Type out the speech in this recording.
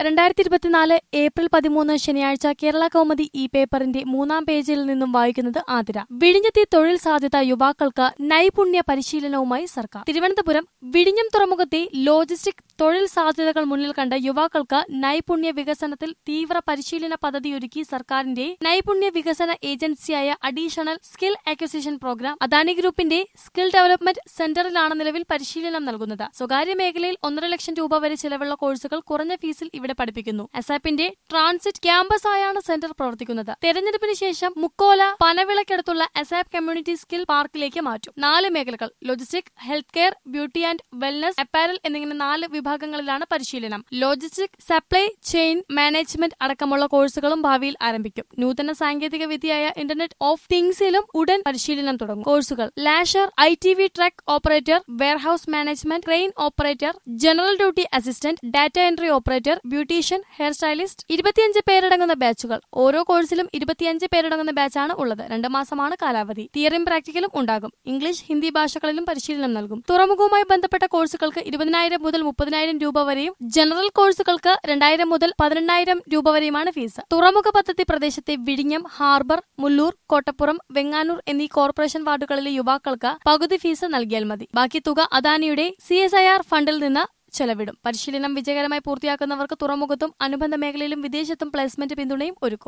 രണ്ടായിരത്തി ഇരുപത്തിനാല് ഏപ്രിൽ പതിമൂന്ന് ശനിയാഴ്ച കേരള കൗമുദി ഈ പേപ്പറിന്റെ മൂന്നാം പേജിൽ നിന്നും വായിക്കുന്നത് ആതിര വിഴിഞ്ഞത്തെ തൊഴിൽ സാധ്യത യുവാക്കൾക്ക് നൈപുണ്യ പരിശീലനവുമായി സർക്കാർ തിരുവനന്തപുരം വിഴിഞ്ഞം തുറമുഖത്തെ ലോജിസ്റ്റിക് തൊഴിൽ സാധ്യതകൾ മുന്നിൽ കണ്ട് യുവാക്കൾക്ക് നൈപുണ്യ വികസനത്തിൽ തീവ്ര പരിശീലന പദ്ധതിയൊരുക്കി സർക്കാരിന്റെ നൈപുണ്യ വികസന ഏജൻസിയായ additional skill acquisition programme Adani ഗ്രൂപ്പിന്റെ സ്കിൽ ഡെവലപ്മെന്റ് സെന്ററിലാണ് നിലവിൽ പരിശീലനം നൽകുന്നത് സ്വകാര്യ മേഖലയിൽ ഒന്നര ലക്ഷം രൂപ വരെ ചിലവുള്ള കോഴ്സുകൾ കുറഞ്ഞ ഫീസിൽ ഇവിടെ പഠിപ്പിക്കുന്നു അസാപ്പിന്റെ ട്രാൻസിറ്റ് ക്യാമ്പസ് ആയാണ് സെന്റർ പ്രവർത്തിക്കുന്നത് തെരഞ്ഞെടുപ്പിന് ശേഷം മുക്കോല പനവിളക്കടുത്തുള്ള അസാപ്പ് കമ്മ്യൂണിറ്റി സ്കിൽ പാർക്കിലേക്ക് മാറ്റും നാല് മേഖലകൾ logistic health care beauty and wellness apparel എന്നിങ്ങനെ നാല് വിഭാഗങ്ങളിലാണ് പരിശീലനം ലോജിസ്റ്റിക് സപ്ലൈ ചെയിൻ മാനേജ്മെന്റ് അടക്കമുള്ള കോഴ്സുകളും ഭാവിയിൽ ആരംഭിക്കും നൂതന സാങ്കേതിക വിദ്യയായ ഇന്റർനെറ്റ് ഓഫ് തിങ്സിലും ഉടൻ പരിശീലനം തുടങ്ങും കോഴ്സുകൾ lasher I T V truck operator warehouse management train operator general duty assistant data entry operator beautician hair stylist ഇരുപത്തിയഞ്ച് പേരടങ്ങുന്ന ബാച്ചുകൾ ഓരോ കോഴ്സിലും ഇരുപത്തിയഞ്ച് പേരടങ്ങുന്ന ബാച്ചാണ് ഉള്ളത് രണ്ട് മാസമാണ് കാലാവധി തിയറിയും പ്രാക്ടിക്കലും ഉണ്ടാകും ഇംഗ്ലീഷ് ഹിന്ദി ഭാഷകളിലും പരിശീലനം നൽകും തുറമുഖവുമായി ബന്ധപ്പെട്ട കോഴ്സുകൾക്ക് ഇരുപതിനായിരം മുതൽ മുപ്പതിനായിരം രൂപ വരെയും ജനറൽ കോഴ്സുകൾക്ക് രണ്ടായിരം മുതൽ പതിനെണ്ണായിരം രൂപ വരെയുമാണ് ഫീസ് തുറമുഖ പദ്ധതി പ്രദേശത്തെ വിഴിഞ്ഞം ഹാർബർ മുല്ലൂർ കോട്ടപ്പുറം വെങ്ങാനൂർ എന്നീ കോർപ്പറേഷൻ വാർഡുകളിലെ യുവാക്കൾക്ക് പകുതി ഫീസ് നൽകിയാൽ മതി ബാക്കി തുക അദാനിയുടെ സി ഫണ്ടിൽ നിന്ന് ചെലവിടും പരിശീലനം വിജയകരമായി പൂർത്തിയാക്കുന്നവർക്ക് തുറമുഖത്തും അനുബന്ധ മേഖലയിലും വിദേശത്തും പ്ലേസ്മെന്റ് പിന്തുണയും ഒരുക്കും